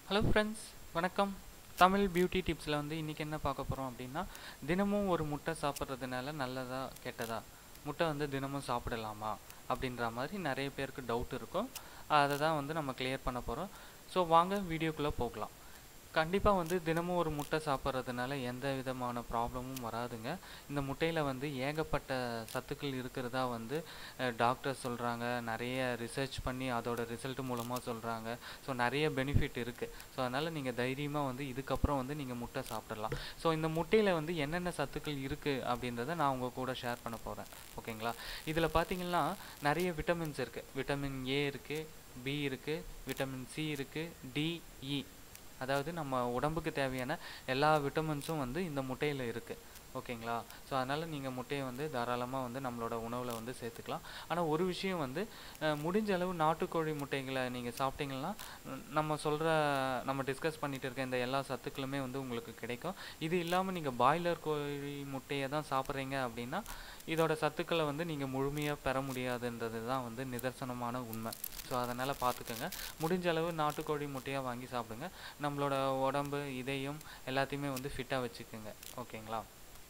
hello friends வணக்கம் Tamil beauty டிப்ஸில் வந்து இன்றைக்கி என்ன பார்க்க போகிறோம் அப்படின்னா தினமும் ஒரு முட்டை சாப்பிட்றதுனால நல்லதா கெட்டதா முட்டை வந்து தினமும் சாப்பிடலாமா அப்படின்ற மாதிரி நிறைய பேருக்கு டவுட் இருக்கும் அதை தான் வந்து நம்ம கிளியர் பண்ண போகிறோம் ஸோ வாங்க வீடியோக்குள்ளே போகலாம் கண்டிப்பாக வந்து தினமும் ஒரு முட்டை சாப்பிட்றதுனால எந்த விதமான ப்ராப்ளமும் வராதுங்க இந்த முட்டையில் வந்து ஏகப்பட்ட சத்துக்கள் இருக்கிறதா வந்து டாக்டர் சொல்கிறாங்க நிறைய ரிசர்ச் பண்ணி அதோட ரிசல்ட் மூலமாக சொல்கிறாங்க ஸோ நிறைய பெனிஃபிட் இருக்குது ஸோ அதனால் நீங்கள் தைரியமாக வந்து இதுக்கப்புறம் வந்து நீங்கள் முட்டை சாப்பிடலாம் ஸோ இந்த முட்டையில் வந்து என்னென்ன சத்துக்கள் இருக்குது அப்படின்றத நான் உங்கள் கூட ஷேர் பண்ண போகிறேன் ஓகேங்களா இதில் பார்த்தீங்கன்னா நிறைய விட்டமின்ஸ் இருக்குது விட்டமின் ஏ இருக்குது பி இருக்குது விட்டமின் சி இருக்குது டிஇ அதாவது நம்ம உடம்புக்கு தேவையான எல்லா விட்டமின்ஸும் வந்து இந்த முட்டையில் இருக்குது ஓகேங்களா ஸோ அதனால் நீங்கள் முட்டையை வந்து தாராளமாக வந்து நம்மளோட உணவில் வந்து சேர்த்துக்கலாம் ஆனால் ஒரு விஷயம் வந்து அஹ், முடிஞ்ச அளவு நாட்டுக்கோழி முட்டைகளை நீங்கள் சாப்பிட்டீங்கன்னா ந- நம்ம சொல்கிற நம்ம டிஸ்கஸ் பண்ணிட்டு இருக்க இந்த எல்லா சத்துக்களுமே வந்து உங்களுக்கு கிடைக்கும் இது இல்லாமல் நீங்கள் பாய்லர் கோழி முட்டையை தான் சாப்பிட்றீங்க அப்படின்னா இதோட சத்துக்களை வந்து நீங்கள் முழுமையாக பெற முடியாதுன்றது தான் வந்து நிதர்சனமான உண்மை ஸோ அதனால் பார்த்துக்கோங்க முடிஞ்ச அளவு நாட்டுக்கோழி முட்டையாக வாங்கி சாப்பிடுங்க நம்மளோட உடம்பு இதயம் எல்லாத்தையுமே வந்து ஃபிட்டாக வச்சுக்கோங்க ஓகேங்களா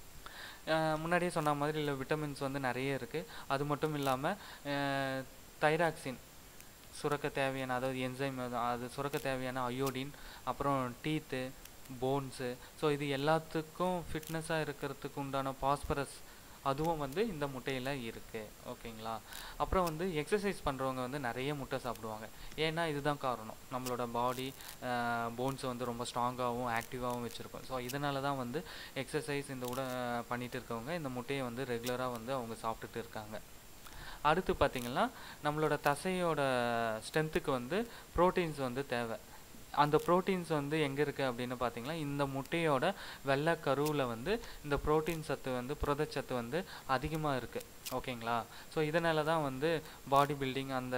அஹ் முன்னாடியே சொன்ன மாதிரி இல்லை விட்டமின்ஸ் வந்து நிறைய இருக்குது அது மட்டும் இல்லாமல் தைராக்சின் சுரக்க தேவையான அதாவது என்சைம் அது சுரக்க தேவையான அயோடின் அப்புறம் டீத்து போன்ஸு ஸோ இது எல்லாத்துக்கும் ஃபிட்னஸாக இருக்கிறதுக்கு உண்டான பாஸ்பரஸ் அதுவும் வந்து இந்த முட்டையில் இருக்குது ஓகேங்களா அப்புறம் வந்து எக்ஸசைஸ் பண்ணுறவங்க வந்து நிறைய முட்டை சாப்பிடுவாங்க ஏன்னா இதுதான் காரணம் நம்மளோட பாடி போன்ஸை வந்து ரொம்ப ஸ்ட்ராங்காகவும் ஆக்டிவாகவும் வச்சுருக்கோம் ஸோ இதனால தான் வந்து எக்ஸசைஸ் இந்த உட பண்ணிட்டு இருக்கவங்க இந்த முட்டையை வந்து ரெகுலராக வந்து அவங்க சாப்பிட்டுட்டு இருக்காங்க அடுத்து பார்த்தீங்கன்னா நம்மளோட தசையோட ஸ்ட்ரென்த்துக்கு வந்து ப்ரோட்டீன்ஸ் வந்து தேவை அந்த ப்ரோட்டீன்ஸ் வந்து எங்கே இருக்குது அப்படின்னு பார்த்தீங்கன்னா இந்த முட்டையோட வெள்ளை கருவில் வந்து இந்த ப்ரோட்டீன் சத்து வந்து புரதச்சத்து வந்து அதிகமாக இருக்குது ஓகேங்களா ஸோ இதனால தான் வந்து பாடி பில்டிங் அந்த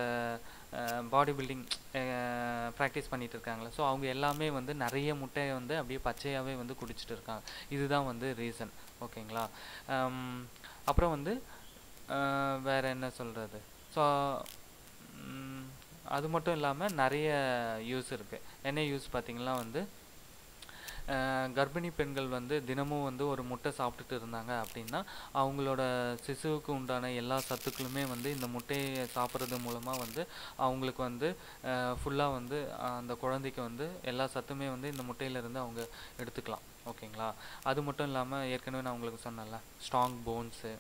பாடி பில்டிங் ப்ராக்டிஸ் பண்ணிட்டு இருக்காங்களே ஸோ அவங்க எல்லாமே வந்து நிறைய முட்டையை வந்து அப்படியே பச்சையாகவே வந்து குடிச்சிட்டு இருக்காங்க இதுதான் வந்து ரீசன் ஓகேங்களா அம், அப்புறம் வந்து அஹ், வேற என்ன சொல்கிறது ஸோ அது மட்டும் இல்லாமல் நிறைய யூஸ் இருக்குது என்ன யூஸ் பார்த்தீங்கன்னா வந்து அஹ், கர்ப்பிணி பெண்கள் வந்து தினமும் வந்து ஒரு முட்டை சாப்பிட்டுட்டு இருந்தாங்க அப்படின்னா அவங்களோட சிசுவுக்கு உண்டான எல்லா சத்துக்களுமே வந்து இந்த முட்டையை சாப்பிட்றது மூலமாக வந்து அவங்களுக்கு வந்து ஃபுல்லாக வந்து அஹ், அந்த குழந்தைக்கு வந்து எல்லா சத்துமே வந்து இந்த முட்டையிலேருந்து அவங்க எடுத்துக்கலாம் ஓகேங்களா அது மட்டும் இல்லாமல் ஏற்கனவே நான் உங்களுக்கு சொன்னேன்ல ஸ்ட்ராங் போன்ஸு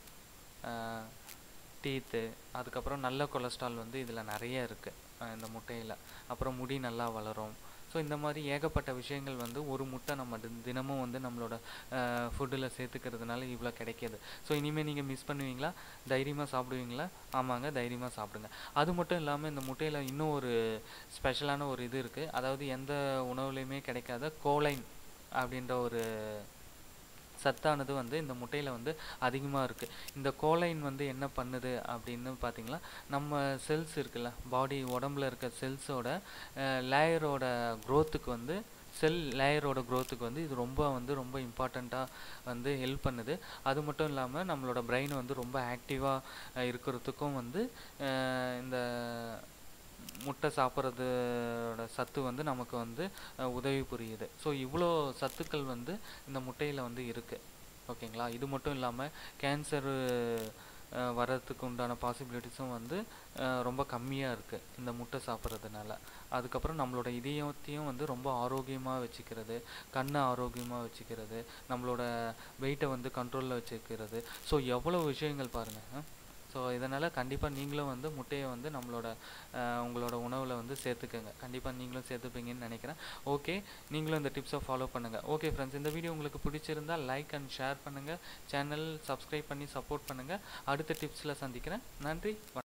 டீத்து அதுக்கப்புறம் நல்ல கொலஸ்ட்ரால் வந்து இதில் நிறைய இருக்குது இந்த முட்டையில் அப்புறம் முடி நல்லா வளரும் ஸோ இந்த மாதிரி ஏகப்பட்ட விஷயங்கள் வந்து ஒரு முட்டை நம்ம தி- தினமும் வந்து நம்மளோட ஃபுட்டில் சேர்த்துக்கிறதுனால இவ்வளோ கிடைக்கிது ஸோ இனிமேல் நீங்கள் மிஸ் பண்ணுவீங்களா தைரியமாக சாப்பிடுவீங்களா ஆமாங்க தைரியமாக சாப்பிடுங்க அது மட்டும் இல்லாமல் இந்த முட்டையில் இன்னும் ஒரு ஸ்பெஷலான ஒரு இது இருக்குது அதாவது எந்த உணவுலையுமே கிடைக்காத கோலைன் அப்படின்ற ஒரு சத்தானது வந்து இந்த முட்டையில் வந்து அதிகமாக இருக்குது இந்த கோலைன் வந்து என்ன பண்ணுது அப்படின்னு பார்த்தீங்கன்னா நம்ம செல்ஸ் இருக்குல்ல பாடி உடம்புல இருக்க செல்ஸோட லேயரோட க்ரோத்துக்கு வந்து செல் லேயரோட க்ரோத்துக்கு வந்து இது ரொம்ப வந்து ரொம்ப இம்பார்ட்டண்ட்டாக வந்து ஹெல்ப் பண்ணுது அது மட்டும் இல்லாமல் நம்மளோட பிரெயின் வந்து ரொம்ப ஆக்டிவாக இருக்கிறதுக்கும் வந்து அஹ், இந்த முட்டை சாப்பிட்றதோட சத்து வந்து நமக்கு வந்து அஹ், உதவி புரியுது ஸோ இவ்வளோ சத்துக்கள் வந்து இந்த முட்டையில் வந்து இருக்குது ஓகேங்களா இது மட்டும் இல்லாமல் கேன்சரு வர்றதுக்கு உண்டான பாசிபிலிட்டிஸும் வந்து அஹ், ரொம்ப கம்மியாக இருக்குது இந்த முட்டை சாப்பிட்றதுனால அதுக்கப்புறம் நம்மளோட இதயத்தையும் வந்து ரொம்ப ஆரோக்கியமாக வச்சுக்கிறது கண்ணை ஆரோக்கியமாக வச்சுக்கிறது நம்மளோட வெயிட்டை வந்து கண்ட்ரோலில் வச்சுக்கிறது ஸோ எவ்வளோ விஷயங்கள் பாருங்கள் ஸோ இதனால் கண்டிப்பாக நீங்களும் வந்து முட்டையை வந்து நம்மளோட அஹ், உங்களோட உணவில் வந்து சேர்த்துக்கோங்க கண்டிப்பாக நீங்களும் சேர்த்துப்பீங்கன்னு நினைக்கிறேன் ஓகே நீங்களும் இந்த டிப்ஸை ஃபாலோ பண்ணுங்கள் ஓகே ஃப்ரெண்ட்ஸ் இந்த வீடியோ உங்களுக்கு பிடிச்சிருந்தா லைக் அண்ட் ஷேர் பண்ணுங்கள் சேனல் சப்ஸ்கிரைப் பண்ணி சப்போர்ட் பண்ணுங்கள் அடுத்த டிப்ஸில் சந்திக்கிறேன் நன்றி வணக்கம்